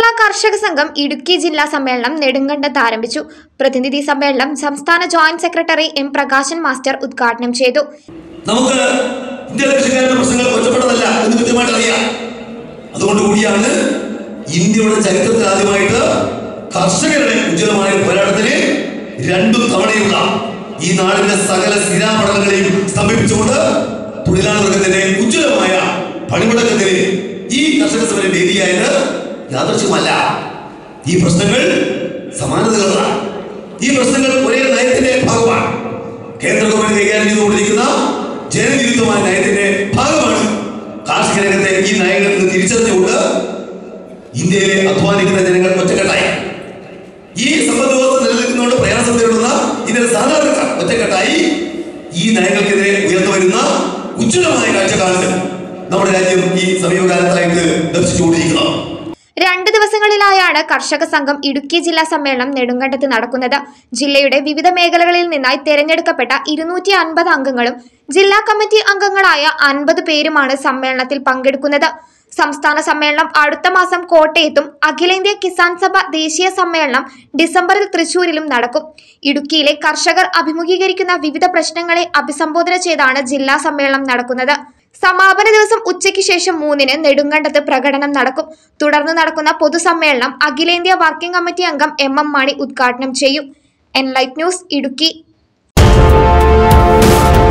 കേരള കർഷക സംഘം ഇടുക്കി ജില്ലാ സമ്മേളനം നെടുങ്കണ്ടത്ത് ആരംഭിച്ചു പ്രതിനിധി സമ്മേളനം സംസ്ഥാന joint secretary M Prakashan master ഉദ്ഘാടനം ചെയ്തു നമുക്ക് ഇന്ത്യയിലെ കൃഷിക്കാരുടെ പ്രശ്നങ്ങൾ ഒറ്റപ്പെട്ടതല്ല എന്ന് കൃത്യമായിട്ട് അറിയാം അതുകൊണ്ട് കൂടിയാണ് ഇന്ത്യയുടെ ചരിത്രത്തിൽ ആദ്യമായിട്ട് കർഷകരുടെ ഉജ്ജ്വലമായ പോരാട്ടത്തിന് രണ്ടു തവണയുള്ള ഈ നാടിന്റെ സകല സ്ഥിരാപടങ്ങളെയും സ്തംഭിപ്പിച്ചുകൊണ്ട് തൊഴിലാളി വർഗത്തിന്റെ ഉജ്ജ്വലമായ പണിമുടക്കത്തിന് ഈ കർഷക സമരം വേദിയായത് യാദൃശ്യമല്ല ഈ പ്രശ്നങ്ങൾ സമാനതകളാണ് ഈ പ്രശ്നങ്ങൾ ഒരേ നയത്തിന്റെ ഭാഗമാണ് കേന്ദ്ര ഗവൺമെന്റ് കൈകാര്യം ചെയ്തുകൊണ്ടിരിക്കുന്ന ജനവിരുദ്ധമായ നയത്തിന്റെ ഭാഗമാണ് കാർഷിക രംഗത്തെ ഈ നയങ്ങളിൽ നിന്ന് തിരിച്ചറിഞ്ഞുകൊണ്ട് ഇന്ത്യയിലെ അധ്വാനിക്കുന്ന ജനങ്ങൾ ഒറ്റക്കെട്ടായി ഈ സമ്പദ് വ്യവസ്ഥ നിലനിൽക്കുന്നതുകൊണ്ട് പ്രയാസം നേരിടുന്ന ഇതിന്റെ സാധാരണക്കാർ ഒറ്റക്കെട്ടായി ഈ നയങ്ങൾക്കെതിരെ ഉയർന്നു വരുന്ന ഉജ്ജ്വലമായ കാഴ്ചക്കാലത്ത് നമ്മുടെ രാജ്യം ഈ സമീപകാലത്തായിട്ട് ദർശിച്ചുകൊണ്ടിരിക്കുന്നത് രണ്ട് ദിവസങ്ങളിലായാണ് കർഷക സംഘം ഇടുക്കി ജില്ലാ സമ്മേളനം നെടുങ്കണ്ടത്ത് നടക്കുന്നത് ജില്ലയുടെ വിവിധ മേഖലകളിൽ നിന്നായി തെരഞ്ഞെടുക്കപ്പെട്ട ഇരുന്നൂറ്റി അൻപത് അംഗങ്ങളും ജില്ലാ കമ്മിറ്റി അംഗങ്ങളായ അൻപത് പേരുമാണ് സമ്മേളനത്തിൽ പങ്കെടുക്കുന്നത് സംസ്ഥാന സമ്മേളനം അടുത്ത മാസം കോട്ടയത്തും അഖിലേന്ത്യാ കിസാൻ സഭ ദേശീയ സമ്മേളനം ഡിസംബറിൽ തൃശൂരിലും നടക്കും ഇടുക്കിയിലെ കർഷകർ അഭിമുഖീകരിക്കുന്ന വിവിധ പ്രശ്നങ്ങളെ അഭിസംബോധന ചെയ്താണ് ജില്ലാ സമ്മേളനം നടക്കുന്നത് സമാപന ദിവസം ഉച്ചയ്ക്ക് ശേഷം മൂന്നിന് നെടുങ്കണ്ടത്ത് പ്രകടനം നടക്കും തുടർന്ന് നടക്കുന്ന പൊതുസമ്മേളനം അഖിലേന്ത്യാ വർക്കിംഗ് കമ്മിറ്റി അംഗം എം എം മണി ഉദ്ഘാടനം ചെയ്യും എൻലൈറ്റ് ന്യൂസ് ഇടുക്കി